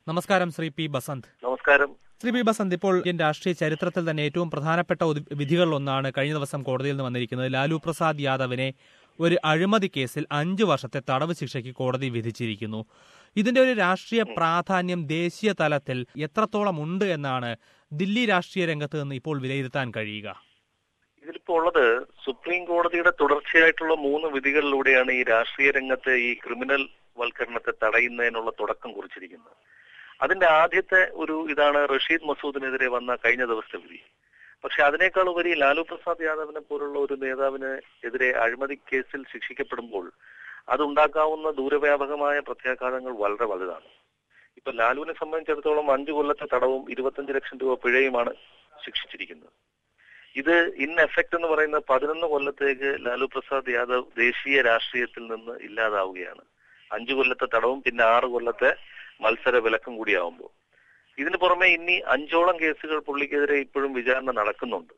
നമസ്കാരം ശ്രീ പി ബസന്ത് നമസ്കാരം ശ്രീ പി ബസന്ത് ഇപ്പോൾ ഇന്ത്യൻ രാഷ്ട്രീയ ചരിത്രത്തിൽ തന്നെ ഏറ്റവും പ്രധാനപ്പെട്ട ഒരു വിധികളിലൊന്നാണ് കഴിഞ്ഞ ദിവസം കോടതിയിൽ നിന്ന് വന്നിരിക്കുന്നത് ലാലു പ്രസാദ് യാദവിനെ ഒരു അഴിമതി കേസിൽ അഞ്ചു വർഷത്തെ തടവ് ശിക്ഷയ്ക്ക് കോടതി വിധിച്ചിരിക്കുന്നു ഇതിന്റെ ഒരു രാഷ്ട്രീയ പ്രാധാന്യം ദേശീയ തലത്തിൽ എത്രത്തോളം ഉണ്ട് എന്നാണ് ദില്ലി രാഷ്ട്രീയ രംഗത്ത് നിന്ന് ഇപ്പോൾ വിലയിരുത്താൻ കഴിയുക ഇതിലിപ്പോ ഉള്ളത് സുപ്രീം കോടതിയുടെ തുടർച്ചയായിട്ടുള്ള മൂന്ന് വിധികളിലൂടെയാണ് ഈ രാഷ്ട്രീയ രംഗത്തെ ഈ ക്രിമിനൽ വൽക്കരണത്തെ തടയുന്നതിനുള്ള തുടക്കം കുറിച്ചിരിക്കുന്നത് അതിന്റെ ആദ്യത്തെ ഒരു ഇതാണ് റഷീദ് മസൂദിനെതിരെ വന്ന കഴിഞ്ഞ ദിവസത്തെ വിധി പക്ഷെ അതിനേക്കാൾ ഉപരി ലാലു പ്രസാദ് യാദവിനെ പോലുള്ള ഒരു നേതാവിന് എതിരെ അഴിമതി കേസിൽ ശിക്ഷിക്കപ്പെടുമ്പോൾ അതുണ്ടാക്കാവുന്ന ദൂരവ്യാപകമായ പ്രത്യാഘാതങ്ങൾ വളരെ വലുതാണ് ഇപ്പൊ ലാലുവിനെ സംബന്ധിച്ചിടത്തോളം അഞ്ചു കൊല്ലത്തെ തടവും ഇരുപത്തഞ്ച് ലക്ഷം രൂപ പിഴയുമാണ് ശിക്ഷിച്ചിരിക്കുന്നത് ഇത് ഇൻ എഫക്ട് എന്ന് പറയുന്ന പതിനൊന്ന് കൊല്ലത്തേക്ക് ലാലു പ്രസാദ് യാദവ് ദേശീയ രാഷ്ട്രീയത്തിൽ നിന്ന് ഇല്ലാതാവുകയാണ് അഞ്ചു കൊല്ലത്തെ തടവും പിന്നെ ആറ് കൊല്ലത്തെ മത്സര വിലക്കും കൂടിയാവുമ്പോൾ ഇതിന് പുറമെ ഇനി അഞ്ചോളം കേസുകൾ പുള്ളിക്കെതിരെ ഇപ്പോഴും വിചാരണ നടക്കുന്നുണ്ട്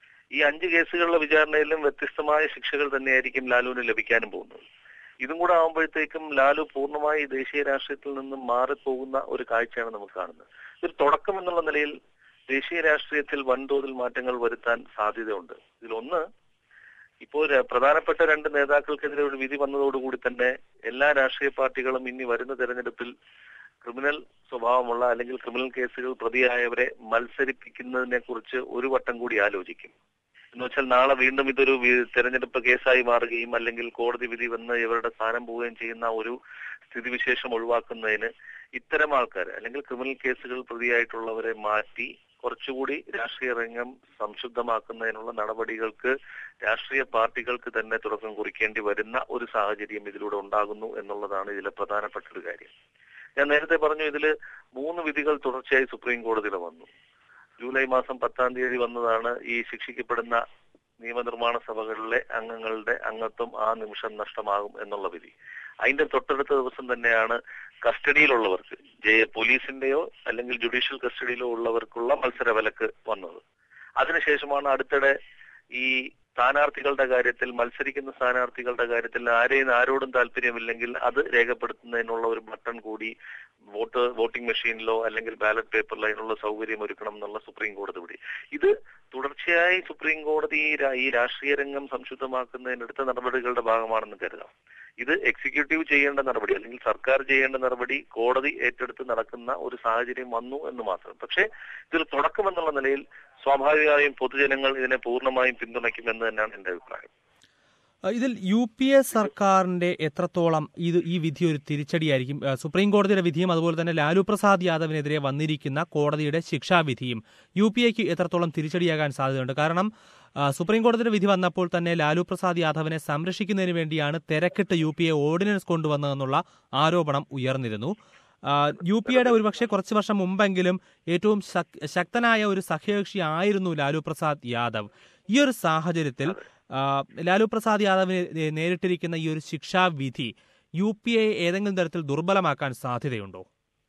ഈ അഞ്ച് കേസുകളിലെ വിചാരണയിലും വ്യത്യസ്തമായ ശിക്ഷകൾ തന്നെയായിരിക്കും ലാലുവിന് ലഭിക്കാനും പോകുന്നത് ഇതും കൂടെ ആകുമ്പോഴത്തേക്കും ലാലു പൂർണ്ണമായി ദേശീയ രാഷ്ട്രീയത്തിൽ നിന്നും മാറിപ്പോകുന്ന ഒരു കാഴ്ചയാണ് നമുക്ക് കാണുന്നത് ഒരു തുടക്കം എന്നുള്ള നിലയിൽ ദേശീയ രാഷ്ട്രീയത്തിൽ വൻതോതിൽ മാറ്റങ്ങൾ വരുത്താൻ സാധ്യതയുണ്ട് ഇതിലൊന്ന് ഇപ്പോൾ ര- പ്രധാനപ്പെട്ട രണ്ട് നേതാക്കൾക്കെതിരെ ഒരു വിധി വന്നതോടുകൂടി തന്നെ എല്ലാ രാഷ്ട്രീയ പാർട്ടികളും ഇനി വരുന്ന തെരഞ്ഞെടുപ്പിൽ ക്രിമിനൽ സ്വഭാവമുള്ള അല്ലെങ്കിൽ ക്രിമിനൽ കേസുകൾ പ്രതിയായവരെ മത്സരിപ്പിക്കുന്നതിനെ കുറിച്ച് ഒരു വട്ടം കൂടി ആലോചിക്കും എന്ന് വെച്ചാൽ നാളെ വീണ്ടും ഇതൊരു വി- തെരഞ്ഞെടുപ്പ് കേസായി മാറുകയും അല്ലെങ്കിൽ കോടതി വിധി വന്ന് ഇവരുടെ സ്ഥാനം പോവുകയും ചെയ്യുന്ന ഒരു സ്ഥിതിവിശേഷം ഒഴിവാക്കുന്നതിന് ഇത്തരം ആൾക്കാർ അല്ലെങ്കിൽ ക്രിമിനൽ കേസുകൾ പ്രതിയായിട്ടുള്ളവരെ മാറ്റി കുറച്ചുകൂടി രാഷ്ട്രീയ രംഗം സംശുദ്ധമാക്കുന്നതിനുള്ള നടപടികൾക്ക് രാഷ്ട്രീയ പാർട്ടികൾക്ക് തന്നെ തുടക്കം കുറിക്കേണ്ടി വരുന്ന ഒരു സാഹചര്യം ഇതിലൂടെ ഉണ്ടാകുന്നു എന്നുള്ളതാണ് ഇതിലെ പ്രധാനപ്പെട്ട ഒരു കാര്യം ഞാൻ നേരത്തെ പറഞ്ഞു ഇതില് മൂന്ന് വിധികൾ തുടർച്ചയായി സുപ്രീം കോടതിയിൽ വന്നു ജൂലൈ മാസം പത്താം തീയതി വന്നതാണ് ഈ ശിക്ഷിക്കപ്പെടുന്ന നിയമനിർമ്മാണ സഭകളിലെ അംഗങ്ങളുടെ അംഗത്വം ആ നിമിഷം നഷ്ടമാകും എന്നുള്ള വിധി അതിന്റെ തൊട്ടടുത്ത ദിവസം തന്നെയാണ് കസ്റ്റഡിയിലുള്ളവർക്ക് ജയ പോലീസിന്റെയോ അല്ലെങ്കിൽ ജുഡീഷ്യൽ കസ്റ്റഡിയിലോ ഉള്ളവർക്കുള്ള മത്സര വിലക്ക് വന്നത് അതിനുശേഷമാണ് അടുത്തിടെ ഈ സ്ഥാനാർത്ഥികളുടെ കാര്യത്തിൽ മത്സരിക്കുന്ന സ്ഥാനാർത്ഥികളുടെ കാര്യത്തിൽ ആരെയും ആരോടും താല്പര്യമില്ലെങ്കിൽ അത് രേഖപ്പെടുത്തുന്നതിനുള്ള ഒരു ബട്ടൺ കൂടി വോട്ട് വോട്ടിംഗ് മെഷീനിലോ അല്ലെങ്കിൽ ബാലറ്റ് പേപ്പറിലോ അതിനുള്ള സൗകര്യം ഒരുക്കണം എന്നുള്ള സുപ്രീം കോടതി വിധി ഇത് തുടർച്ചയായി സുപ്രീം കോടതി ഈ രാ- ഈ രാഷ്ട്രീയ രംഗം സംശുദ്ധമാക്കുന്നതിനെടുത്ത നടപടികളുടെ ഭാഗമാണെന്ന് കരുതാം ഇത് എക്സിക്യൂട്ടീവ് ചെയ്യേണ്ട നടപടി അല്ലെങ്കിൽ സർക്കാർ ചെയ്യേണ്ട നടപടി കോടതി ഏറ്റെടുത്ത് നടക്കുന്ന ഒരു സാഹചര്യം വന്നു എന്ന് മാത്രം പക്ഷേ ഇതിൽ തുടക്കം എന്നുള്ള നിലയിൽ സ്വാഭാവികമായും പൊതുജനങ്ങൾ ഇതിനെ പൂർണ്ണമായും പിന്തുണയ്ക്കുമെന്ന് തന്നെയാണ് എന്റെ അഭിപ്രായം അഹ് ഇതിൽ യു പി എ സർക്കാരിന്റെ എത്രത്തോളം ഇത് ഈ വിധി ഒരു തിരിച്ചടിയായിരിക്കും അഹ് സുപ്രീം കോടതിയുടെ വിധിയും അതുപോലെ തന്നെ ലാലു പ്രസാദ് യാദവിനെതിരെ വന്നിരിക്കുന്ന കോടതിയുടെ ശിക്ഷാവിധിയും യു പി എക്ക് എത്രത്തോളം തിരിച്ചടിയാകാൻ സാധ്യതയുണ്ട് കാരണം അഹ് സുപ്രീം കോടതിയുടെ വിധി വന്നപ്പോൾ തന്നെ ലാലു പ്രസാദ് യാദവിനെ സംരക്ഷിക്കുന്നതിന് വേണ്ടിയാണ് തിരക്കിട്ട് യു പി എ ഓർഡിനൻസ് കൊണ്ടുവന്നതെന്നുള്ള ആരോപണം ഉയർന്നിരുന്നു ആഹ് യു പി എയുടെ ഒരുപക്ഷെ കുറച്ച് വർഷം മുമ്പെങ്കിലും ഏറ്റവും ശക്- ശക്തനായ ഒരു സഖ്യകക്ഷി ആയിരുന്നു ലാലു പ്രസാദ് യാദവ് ഈ ഒരു സാഹചര്യത്തിൽ ആഹ് ലാലു പ്രസാദ് യാദവിന് നേ- നേരിട്ടിരിക്കുന്ന ഈ ഒരു ശിക്ഷാവിധി യു പി എ ഏതെങ്കിലും തരത്തിൽ ദുർബലമാക്കാൻ സാധ്യതയുണ്ടോ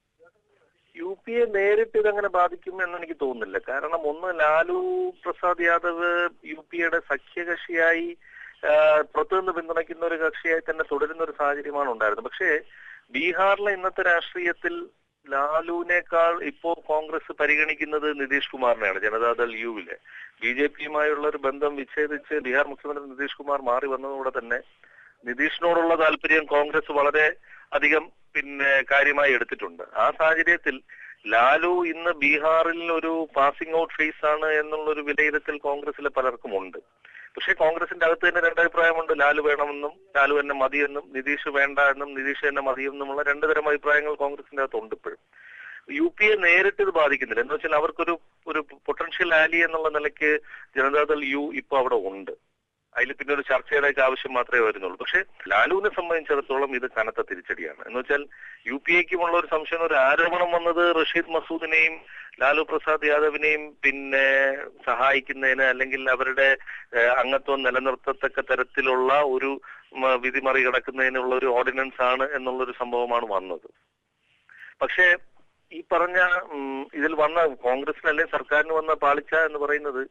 യു പി എ നേരിട്ട് ഇതങ്ങനെ ബാധിക്കും എന്ന് എനിക്ക് തോന്നുന്നില്ല കാരണം ഒന്ന് ലാലു പ്രസാദ് യാദവ് യു പി എയുടെ സഖ്യകക്ഷിയായി ആ, പുറത്തുനിന്ന് പിന്തുണയ്ക്കുന്ന ഒരു കക്ഷിയായി തന്നെ തുടരുന്ന ഒരു സാഹചര്യമാണ് ഉണ്ടായിരുന്നത് പക്ഷേ ബീഹാറിലെ ഇന്നത്തെ രാഷ്ട്രീയത്തിൽ ലാലുവിനേക്കാൾ ഇപ്പോ കോൺഗ്രസ് പരിഗണിക്കുന്നത് നിതീഷ് കുമാറിനെയാണ് ജനതാദൾ യുവിലെ ബി ജെ പിയുമായുള്ള ഒരു ബന്ധം വിച്ഛേദിച്ച് ബീഹാർ മുഖ്യമന്ത്രി നിതീഷ് കുമാർ മാറി വന്നതോടെ തന്നെ നിതീഷിനോടുള്ള താല്പര്യം കോൺഗ്രസ് വളരെ അധികം പിന്നെ കാര്യമായി എടുത്തിട്ടുണ്ട് ആ സാഹചര്യത്തിൽ ലാലു ഇന്ന് ബീഹാറിൽ ഒരു പാസിംഗ് ഔട്ട് ഫേസ് ആണ് എന്നുള്ള ഒരു വിലയിരുത്തൽ കോൺഗ്രസിലെ പലർക്കും ഉണ്ട് പക്ഷേ കോൺഗ്രസിന്റെ അകത്ത് തന്നെ രണ്ടഭിപ്രായമുണ്ട് ലാലു വേണമെന്നും ലാലു തന്നെ മതിയെന്നും നിതീഷ് വേണ്ട എന്നും നിതീഷ് തന്നെ മതിയെന്നുമുള്ള രണ്ട് തരം അഭിപ്രായങ്ങൾ കോൺഗ്രസിന്റെ അകത്ത് ഉണ്ട് ഇപ്പോഴും യു പി എ നേരിട്ട് ഇത് ബാധിക്കുന്നില്ല എന്ന് വെച്ചാൽ അവർക്കൊരു ഒരു പൊട്ടൻഷ്യൽ ആലി എന്നുള്ള നിലയ്ക്ക് ജനതാദൾ യു ഇപ്പൊ അവിടെ ഉണ്ട് അതിൽ പിന്നെ ഒരു ചർച്ചയുടെ ഒക്കെ ആവശ്യം മാത്രമേ വരുന്നുള്ളൂ പക്ഷെ ലാലുവിനെ സംബന്ധിച്ചിടത്തോളം ഇത് കനത്ത തിരിച്ചടിയാണ് എന്ന് വെച്ചാൽ യു പി എക്കുമുള്ള ഒരു സംശയം ഒരു ആരോപണം വന്നത് റഷീദ് മസൂദിനെയും ലാലു പ്രസാദ് യാദവിനെയും പിന്നെ സഹായിക്കുന്നതിന് അല്ലെങ്കിൽ അവരുടെ ഏഹ്, അംഗത്വം നിലനിർത്തത്തക്ക തരത്തിലുള്ള ഒരു ഉം, വിധി മറികടക്കുന്നതിനുള്ള ഒരു ഓർഡിനൻസ് ആണ് എന്നുള്ളൊരു സംഭവമാണ് വന്നത് പക്ഷേ ഈ പറഞ്ഞ ഉം, ഇതിൽ വന്ന കോൺഗ്രസിന് അല്ലെങ്കിൽ സർക്കാരിന് വന്ന പാളിച്ച എന്ന് പറയുന്നത്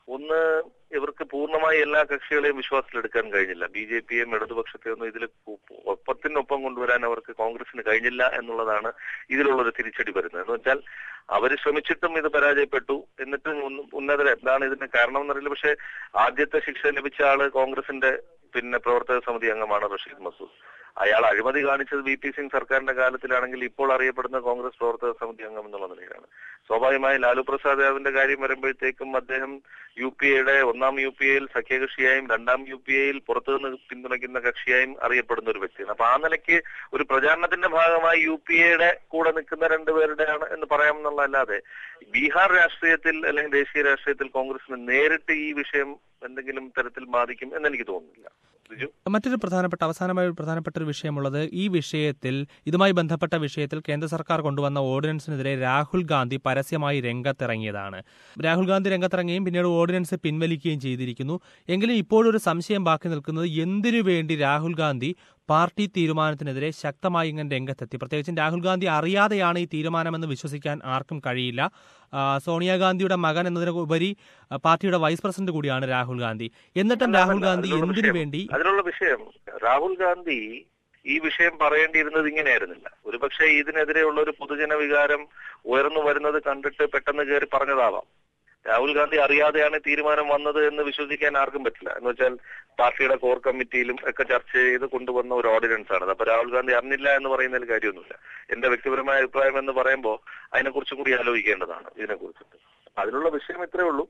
ഒന്ന് ഇവർക്ക് പൂർണ്ണമായി എല്ലാ കക്ഷികളെയും വിശ്വാസത്തിലെടുക്കാൻ കഴിഞ്ഞില്ല ബി ജെ പിയെയും ഇടതുപക്ഷത്തെയൊന്നും ഇതിൽ ഒപ്പത്തിനൊപ്പം കൊണ്ടുവരാൻ അവർക്ക് കോൺഗ്രസിന് കഴിഞ്ഞില്ല എന്നുള്ളതാണ് ഇതിലുള്ളൊരു തിരിച്ചടി വരുന്നത് എന്ന് വെച്ചാൽ അവർ ശ്രമിച്ചിട്ടും ഇത് പരാജയപ്പെട്ടു എന്നിട്ട് ഉന്നതര എന്താണ് ഇതിന് കാരണം എന്നറിയില്ല പക്ഷെ ആദ്യത്തെ ശിക്ഷ ലഭിച്ച ആള് കോൺഗ്രസിന്റെ പിന്നെ പ്രവർത്തക സമിതി അംഗമാണ് റഷീദ് മസൂദ് അയാൾ അഴിമതി കാണിച്ചത് വി പി സിംഗ് സർക്കാരിന്റെ കാലത്തിലാണെങ്കിൽ ഇപ്പോൾ അറിയപ്പെടുന്ന കോൺഗ്രസ് പ്രവർത്തക സമിതി അംഗം എന്നുള്ള നിലയിലാണ് സ്വാഭാവികമായി ലാലു പ്രസാദ് യാദവിന്റെ കാര്യം വരുമ്പോഴത്തേക്കും അദ്ദേഹം യു പി എയുടെ ഒന്നാം യു പി എയിൽ സഖ്യകക്ഷിയായും രണ്ടാം യു പി എയിൽ പുറത്തുനിന്ന് പിന്തുണയ്ക്കുന്ന കക്ഷിയായും അറിയപ്പെടുന്ന ഒരു വ്യക്തിയാണ് അപ്പൊ ആ നിലയ്ക്ക് ഒരു പ്രചാരണത്തിന്റെ ഭാഗമായി യു പി എയുടെ കൂടെ നിൽക്കുന്ന രണ്ടുപേരുടെയാണ് എന്ന് പറയാമെന്നുള്ളതല്ലാതെ ബീഹാർ രാഷ്ട്രീയത്തിൽ അല്ലെങ്കിൽ ദേശീയ രാഷ്ട്രീയത്തിൽ കോൺഗ്രസിന് നേരിട്ട് ഈ വിഷയം എന്തെങ്കിലും തരത്തിൽ ബാധിക്കും എന്ന് എനിക്ക് തോന്നുന്നില്ല ബിജു മറ്റൊരു പ്രധാനപ്പെട്ട അവസാനമായി പ്രധാനപ്പെട്ട ഒരു വിഷയമുള്ളത് ഈ വിഷയത്തിൽ ഇതുമായി ബന്ധപ്പെട്ട വിഷയത്തിൽ കേന്ദ്ര സർക്കാർ കൊണ്ടുവന്ന ഓർഡിനൻസിനെതിരെ രാഹുൽ ഗാന്ധി പരസ്യമായി രംഗത്തിറങ്ങിയതാണ് രാഹുൽ ഗാന്ധി രംഗത്തിറങ്ങുകയും പിന്നീട് ഓർഡിനൻസ് പിൻവലിക്കുകയും ചെയ്തിരിക്കുന്നു എങ്കിലും ഇപ്പോഴൊരു സംശയം ബാക്കി നിൽക്കുന്നത് എന്തിനു വേണ്ടി രാഹുൽ ഗാന്ധി പാർട്ടി തീരുമാനത്തിനെതിരെ ശക്തമായി ഇങ്ങനെ രംഗത്തെത്തി പ്രത്യേകിച്ചും രാഹുൽ ഗാന്ധി അറിയാതെയാണ് ഈ തീരുമാനമെന്ന് വിശ്വസിക്കാൻ ആർക്കും കഴിയില്ല സോണിയാഗാന്ധിയുടെ മകൻ എന്നതിന് ഉപരി പാർട്ടിയുടെ വൈസ് പ്രസിഡന്റ് കൂടിയാണ് രാഹുൽ ഗാന്ധി എന്നിട്ടും രാഹുൽ ഗാന്ധി എന്തിനു വേണ്ടി അതിനുള്ള വിഷയം രാഹുൽ ഗാന്ധി ഈ വിഷയം പറയേണ്ടിയിരുന്നത് ഇങ്ങനെയായിരുന്നില്ല ഒരുപക്ഷെ ഇതിനെതിരെയുള്ള ഒരു പൊതുജന വികാരം ഉയർന്നു വരുന്നത് കണ്ടിട്ട് പെട്ടെന്ന് കയറി പറഞ്ഞതാവാം രാഹുൽ ഗാന്ധി അറിയാതെയാണ് തീരുമാനം വന്നത് എന്ന് വിശ്വസിക്കാൻ ആർക്കും പറ്റില്ല എന്ന് വെച്ചാൽ പാർട്ടിയുടെ കോർ കമ്മിറ്റിയിലും ഒക്കെ ചർച്ച ചെയ്ത് കൊണ്ടുവന്ന ഒരു ഓർഡിനൻസ് ആണ് അപ്പൊ രാഹുൽ ഗാന്ധി അറിഞ്ഞില്ല എന്ന് പറയുന്നതിൽ കാര്യമൊന്നുമില്ല എന്റെ വ്യക്തിപരമായ അഭിപ്രായം എന്ന് പറയുമ്പോൾ അതിനെക്കുറിച്ചും കൂടി ആലോചിക്കേണ്ടതാണ് ഇതിനെക്കുറിച്ചിട്ട് അതിനുള്ള വിഷയം ഇത്രേ ഉള്ളൂ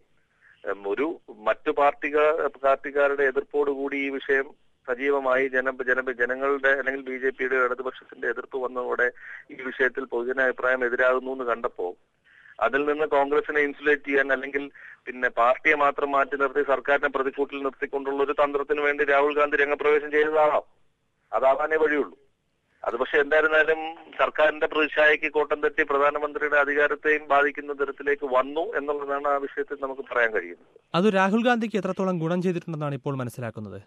ഒരു മറ്റു പാർട്ടിക പാർട്ടിക്കാരുടെ എതിർപ്പോടുകൂടി ഈ വിഷയം സജീവമായി ജന ജന ജനങ്ങളുടെ അല്ലെങ്കിൽ ബി ജെ പിയുടെ ഇടതുപക്ഷത്തിന്റെ എതിർപ്പ് വന്നതോടെ ഈ വിഷയത്തിൽ പൊതുജനാഭിപ്രായം എതിരാകുന്നു എന്ന് കണ്ടപ്പോ അതിൽ നിന്ന് കോൺഗ്രസിനെ ഇൻസുലേറ്റ് ചെയ്യാൻ അല്ലെങ്കിൽ പിന്നെ പാർട്ടിയെ മാത്രം മാറ്റി നിർത്തി സർക്കാരിനെ പ്രതിക്കൂട്ടിൽ നിർത്തിക്കൊണ്ടുള്ള ഒരു തന്ത്രത്തിന് വേണ്ടി രാഹുൽ ഗാന്ധി രംഗപ്രവേശം ചെയ്തതാവാം അതാവാനേ വഴിയുള്ളൂ അത് പക്ഷെ എന്തായിരുന്നാലും സർക്കാരിന്റെ പ്രതിച്ഛായക്ക് കോട്ടം തെറ്റി പ്രധാനമന്ത്രിയുടെ അധികാരത്തെയും ബാധിക്കുന്ന തരത്തിലേക്ക് വന്നു എന്നുള്ളതാണ് ആ വിഷയത്തിൽ നമുക്ക് പറയാൻ കഴിയുന്നത് അത് രാഹുൽ ഗാന്ധിക്ക് എത്രത്തോളം ഗുണം ചെയ്തിട്ടുണ്ടെന്നാണ് ഇപ്പോൾ മനസ്സിലാക്കുന്നത്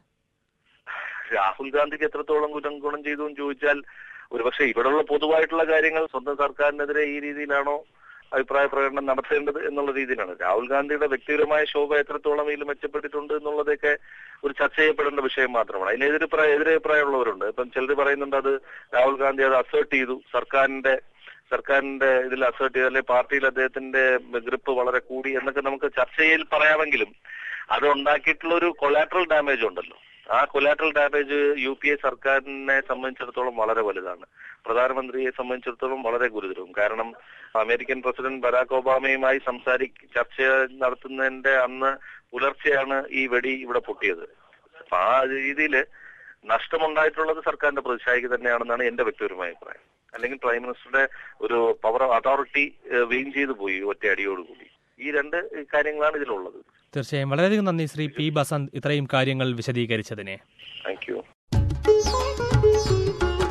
രാഹുൽ ഗാന്ധിക്ക് എത്രത്തോളം ഗുണം ഗുണം ചെയ്തു എന്ന് ചോദിച്ചാൽ ഒരുപക്ഷെ ഇവിടെയുള്ള പൊതുവായിട്ടുള്ള കാര്യങ്ങൾ സ്വന്തം സർക്കാരിനെതിരെ ഈ രീതിയിലാണോ അഭിപ്രായ പ്രകടനം നടത്തേണ്ടത് എന്നുള്ള രീതിയിലാണ് രാഹുൽ ഗാന്ധിയുടെ വ്യക്തിപരമായ ശോഭ എത്രത്തോളം ഇതിൽ മെച്ചപ്പെട്ടിട്ടുണ്ട് എന്നുള്ളതൊക്കെ ഒരു ചർച്ച ചെയ്യപ്പെടേണ്ട വിഷയം മാത്രമാണ് അതിനെതിരഭിപ്രായ എതിരഭിപ്രായമുള്ളവരുണ്ട് ഇപ്പം ചിലർ പറയുന്നുണ്ട് അത് രാഹുൽ ഗാന്ധി അത് അസേർട്ട് ചെയ്തു സർക്കാരിന്റെ സർക്കാരിന്റെ ഇതിൽ അസേർട്ട് ചെയ്ത് അല്ലെങ്കിൽ പാർട്ടിയിൽ അദ്ദേഹത്തിന്റെ ഗ്രിപ്പ് വളരെ കൂടി എന്നൊക്കെ നമുക്ക് ചർച്ചയിൽ പറയാമെങ്കിലും അത് ഉണ്ടാക്കിയിട്ടുള്ള ഒരു കൊലാട്രൽ ഡാമേജ് ഉണ്ടല്ലോ ആ collateral damage U P A സർക്കാരിനെ സംബന്ധിച്ചിടത്തോളം വളരെ വലുതാണ് പ്രധാനമന്ത്രിയെ സംബന്ധിച്ചിടത്തോളം വളരെ ഗുരുതരവും കാരണം അമേരിക്കൻ പ്രസിഡന്റ് ബരാക് ഒബാമയുമായി സംസാരി ചർച്ച നടത്തുന്നതിന്റെ അന്ന് പുലർച്ചെയാണ് ഈ വെടി ഇവിടെ പൊട്ടിയത് അപ്പൊ ആ രീതിയിൽ നഷ്ടമുണ്ടായിട്ടുള്ളത് സർക്കാരിന്റെ പ്രതിച്ഛായക്ക് തന്നെയാണെന്നാണ് എന്റെ വ്യക്തിപരമായ അഭിപ്രായം അല്ലെങ്കിൽ പ്രൈം മിനിസ്റ്ററുടെ ഒരു പവർ അതോറിറ്റി വീൻ ചെയ്തു പോയി ഒറ്റയടിയോടുകൂടി ഈ രണ്ട് കാര്യങ്ങളാണ് ഇതിലുള്ളത് തീർച്ചയായും വളരെയധികം നന്ദി ശ്രീ പി ബസന്ത് ഇത്രയും കാര്യങ്ങൾ വിശദീകരിച്ചതിനെ താങ്ക് യു